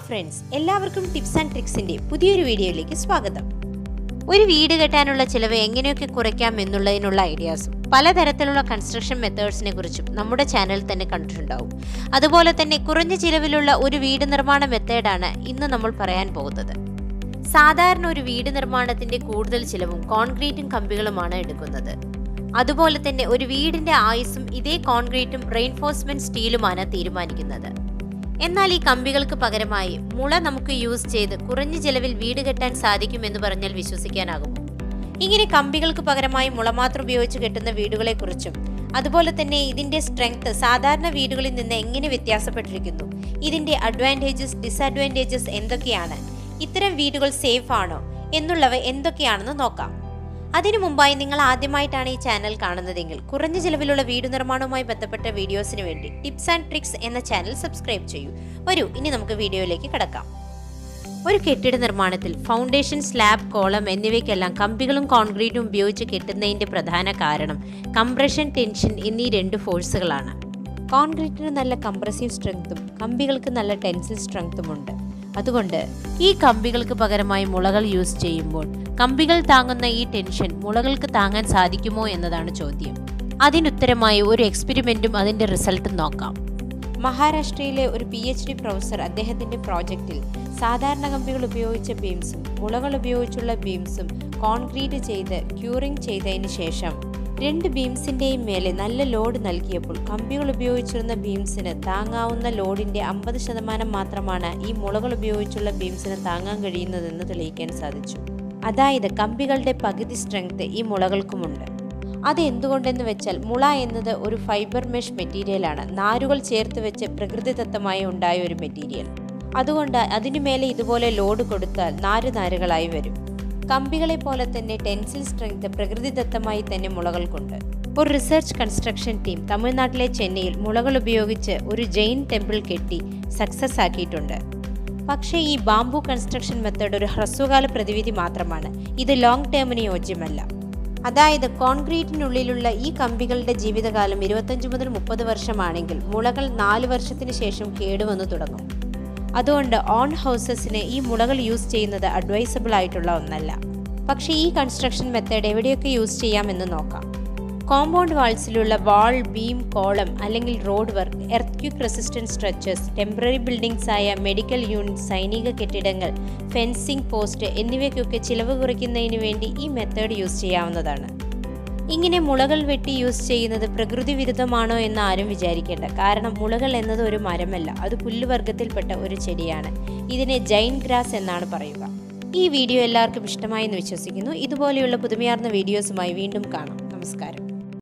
friends എല്ലാവർക്കും tips and ട്രിക്സിന്റെ പുതിയൊരു വീഡിയോയിലേക്ക് സ്വാഗതം ഒരു വീട് കെട്ടാനുള്ള ചിലവ് എങ്ങനെയൊക്കെ കുറയ്ക്കാം എന്നുള്ളതിനുള്ള ഐഡിയാസും പലതരത്തിലുള്ള കൺസ്ട്രക്ഷൻ മെത്തേഡ്സിനെ കുറിച്ചും നമ്മുടെ ചാനലിൽ തന്നെ കണ്ടിട്ടുണ്ടാവും അതുപോലെ തന്നെ കുറഞ്ഞ ചിലവിലുള്ള ഒരു വീട് നിർമ്മാണ മെത്തേഡാണ് ഇന്ന് നമ്മൾ പറയാൻ പോകുന്നത് സാധാരണ ഒരു വീട് നിർമ്മാണത്തിന്റെ കൂടുതൽ ചിലവും കോൺക്രീറ്റും കമ്പികളുമാണ് എടുക്കുന്നത് അതുപോലെ തന്നെ ഒരു വീടിന്റെ ആയുസ്സും ഇതേ കോൺക്രീറ്റും റെയിൻഫോഴ്സ്മെന്റ് സ്റ്റീലുമാണ് തീരുമാനിക്കുന്നത് എന്നാൽ ഈ കമ്പികൾക്ക് പകരമായി മുള നമുക്ക് യൂസ് ചെയ്ത് കുറഞ്ഞ ചിലവിൽ വീട് കെട്ടാൻ സാധിക്കുമെന്ന് പറഞ്ഞാൽ വിശ്വസിക്കാനാകുമോ ഇങ്ങനെ കമ്പികൾക്ക് പകരമായി മുള മാത്രം ഉപയോഗിച്ച് കെട്ടുന്ന വീടുകളെക്കുറിച്ചും അതുപോലെ തന്നെ ഇതിന്റെ സ്ട്രെങ്ത് സാധാരണ വീടുകളിൽ നിന്ന് എങ്ങനെ വ്യത്യാസപ്പെട്ടിരിക്കുന്നു ഇതിന്റെ അഡ്വാൻറ്റേജസ് ഡിസഡ്വാൻറ്റേജസ് എന്തൊക്കെയാണ് ഇത്തരം വീടുകൾ സേഫ് ആണോ എന്നുള്ളവ എന്തൊക്കെയാണെന്ന് നോക്കാം അതിനു മുമ്പായി നിങ്ങൾ ആദ്യമായിട്ടാണ് ഈ ചാനൽ കാണുന്നതെങ്കിൽ കുറഞ്ഞ ചിലവിലുള്ള വീട് നിർമ്മാണവുമായി ബന്ധപ്പെട്ട വീഡിയോസിന് വേണ്ടി ടിപ്സ് ആൻഡ് ട്രിക്സ് എന്ന ചാനൽ സബ്സ്ക്രൈബ് ചെയ്യൂ വരൂ ഇനി നമുക്ക് വീഡിയോയിലേക്ക് കടക്കാം ഒരു കെട്ടിട നിർമ്മാണത്തിൽ ഫൗണ്ടേഷൻ സ്ലാബ് കോളം എന്നിവയ്ക്കെല്ലാം കമ്പികളും കോൺക്രീറ്റും ഉപയോഗിച്ച് കെട്ടുന്നതിന്റെ പ്രധാന കാരണം കംപ്രഷൻ ടെൻഷൻ എന്നീ രണ്ട് ഫോഴ്സുകളാണ് കോൺക്രീറ്റിന് നല്ല കംപ്രസീവ് സ്ട്രെങ്ത്തും കമ്പികൾക്ക് നല്ല ടെൻസിൽ സ്ട്രെങ്ത്തും ഉണ്ട് അതുകൊണ്ട് ഈ കമ്പികൾക്ക് പകരമായി മുളകൾ യൂസ് ചെയ്യുമ്പോൾ കമ്പികൾ താങ്ങുന്ന ഈ ടെൻഷൻ മുളകൾക്ക് താങ്ങാൻ സാധിക്കുമോ എന്നതാണ് ചോദ്യം അതിനുത്തരമായി ഒരു എക്സ്പെരിമെന്റും അതിന്റെ റിസൾട്ടും നോക്കാം മഹാരാഷ്ട്രയിലെ ഒരു പി എച്ച് ഡി പ്രൊഫസർ അദ്ദേഹത്തിന്റെ പ്രോജക്റ്റിൽ സാധാരണ കമ്പികൾ ഉപയോഗിച്ച ബീംസും മുളകൾ ഉപയോഗിച്ചുള്ള ബീംസും കോൺക്രീറ്റ് ചെയ്ത് ക്യൂറിംഗ് ചെയ്തതിന് ശേഷം രണ്ട് ബീംസിന്റെയും മേലെ നല്ല ലോഡ് നൽകിയപ്പോൾ കമ്പികൾ ഉപയോഗിച്ചിരുന്ന ബീംസിന് താങ്ങാവുന്ന ലോഡിന്റെ അമ്പത് ശതമാനം മാത്രമാണ് ഈ മുളകൾ ഉപയോഗിച്ചുള്ള ബീംസിന് താങ്ങാൻ കഴിയുന്നതെന്ന് തെളിയിക്കാൻ സാധിച്ചു അതായത് കമ്പികളുടെ പകുതി സ്ട്രെങ്ത് ഈ മുളകൾക്കുമുണ്ട് അത് എന്തുകൊണ്ടെന്ന് വെച്ചാൽ മുള എന്നത് ഒരു ഫൈബർ മെഷ് മെറ്റീരിയലാണ് നാരുകൾ ചേർത്ത് വെച്ച് പ്രകൃതിദത്തമായി ഉണ്ടായ ഒരു മെറ്റീരിയൽ അതുകൊണ്ട് അതിനു മേലെ ഇതുപോലെ ലോഡ് കൊടുത്താൽ നാര് നാരുകളായി വരും കമ്പികളെ പോലെ തന്നെ ടെൻസിൽ സ്ട്രെങ്ത് പ്രകൃതിദത്തമായി തന്നെ മുളകൾക്കുണ്ട് ഒരു റിസർച്ച് കൺസ്ട്രക്ഷൻ ടീം തമിഴ്നാട്ടിലെ ചെന്നൈയിൽ മുളകൾ ഉപയോഗിച്ച് ഒരു ജെയിൻ ടെമ്പിൾ കെട്ടി സക്സസ് ആക്കിയിട്ടുണ്ട് പക്ഷേ ഈ ബാംബു കൺസ്ട്രക്ഷൻ മെത്തേഡ് ഒരു ഹ്രസ്വകാല പ്രതിവിധി മാത്രമാണ് ഇത് ലോങ് ടേമിന് യോജ്യമല്ല അതായത് കോൺക്രീറ്റിനുള്ളിലുള്ള ഈ കമ്പികളുടെ ജീവിതകാലം ഇരുപത്തഞ്ച് മുതൽ മുപ്പത് വർഷമാണെങ്കിൽ മുളകൾ നാല് വർഷത്തിന് ശേഷം കേടുവന്നു തുടങ്ങും അതുകൊണ്ട് ഓൺ ഹൗസസിന് ഈ മുളകൾ യൂസ് ചെയ്യുന്നത് അഡ്വൈസബിൾ ആയിട്ടുള്ള ഒന്നല്ല പക്ഷേ ഈ കൺസ്ട്രക്ഷൻ മെത്തേഡ് എവിടെയൊക്കെ യൂസ് ചെയ്യാമെന്ന് നോക്കാം കോമ്പൗണ്ട് വാൾസിലുള്ള വാൾ ബീം കോളം അല്ലെങ്കിൽ road work earthquake resistance structures temporary buildings ആയ മെഡിക്കൽ യൂണിറ്റ് സൈനിക കെട്ടിടങ്ങൾ ഫെൻസിംഗ് പോസ്റ്റ് എന്നിവയ്ക്കൊക്കെ ചിലവ് കുറയ്ക്കുന്നതിന് വേണ്ടി ഈ മെത്തേഡ് യൂസ് ചെയ്യാവുന്നതാണ് ഇങ്ങനെ മുളകൾ വെട്ടി യൂസ് ചെയ്യുന്നത് പ്രകൃതി വിരുദ്ധമാണോ എന്ന് ആരും വിചാരിക്കേണ്ട കാരണം മുളകൾ എന്നത് ഒരു മരമല്ല അത് പുല്ലുവർഗത്തിൽപ്പെട്ട ഒരു ചെടിയാണ് ഇതിനെ ജൈൻ ഗ്രാസ് എന്നാണ് പറയുക ഈ വീഡിയോ എല്ലാവർക്കും ഇഷ്ടമായി എന്ന് വിശ്വസിക്കുന്നു ഇതുപോലെയുള്ള പുതുമയാർന്ന വീഡിയോസുമായി വീണ്ടും കാണാം നമസ്കാരം